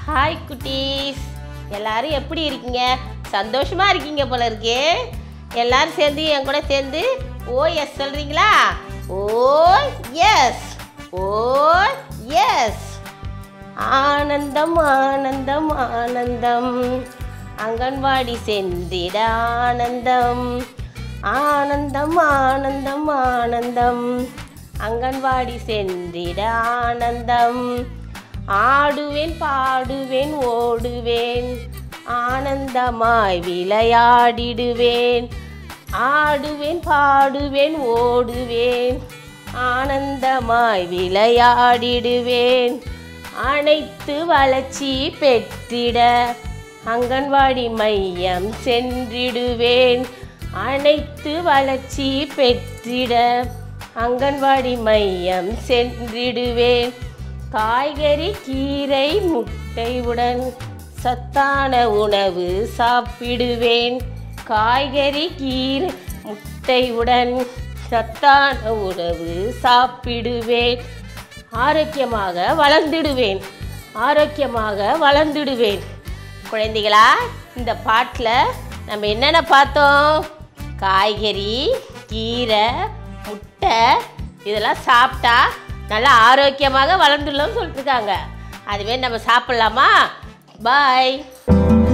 hi குட்டீஸ் எல்லாரும் எப்படி இருக்கீங்க சந்தோஷமா இருக்கீங்க போல இருக்கே எல்லாரும் சேர்ந்து என் கூட சேர்ந்து ஓ எஸ் சொல்றீங்களா ஓ எஸ் ஓ எஸ் ஆனந்தம் ஆனந்தம் ஆனந்தம் அங்கன்வாடி சென்றிட ஆனந்தம் ஆனந்தம் ஆனந்தம் ஆனந்தம் அங்கன்வாடி சென்றிட ஆனந்தம் ஆடுவேன் பாடுவேன் ஓடுவேன் ஆனந்தமாய் விளையாடிடுவேன் ஆடுவேன் பாடுவேன் ஓடுவேன் ஆனந்தமாய் விளையாடிடுவேன் அனைத்து வளர்ச்சி பெற்றிட அங்கன்வாடி மையம் சென்றிடுவேன் அனைத்து வளர்ச்சி பெற்றிட அங்கன்வாடி மையம் சென்றிடுவேன் காய்கறி கீரை முட்டையுடன் சத்தான உணவு சாப்பிடுவேன் காய்கறி கீரை முட்டையுடன் சத்தான உணவு சாப்பிடுவேன் ஆரோக்கியமாக வளர்ந்திடுவேன் ஆரோக்கியமாக வளர்ந்திடுவேன் குழந்தைகளா இந்த பாட்டில் நம்ம என்னென்ன பார்த்தோம் காய்கறி கீரை முட்டை இதெல்லாம் சாப்பிட்டா நல்லா ஆரோக்கியமாக வளர்ந்துடலாம்னு சொல்லிட்டுருக்காங்க அதுவே நம்ம சாப்பிட்லாமா பாய்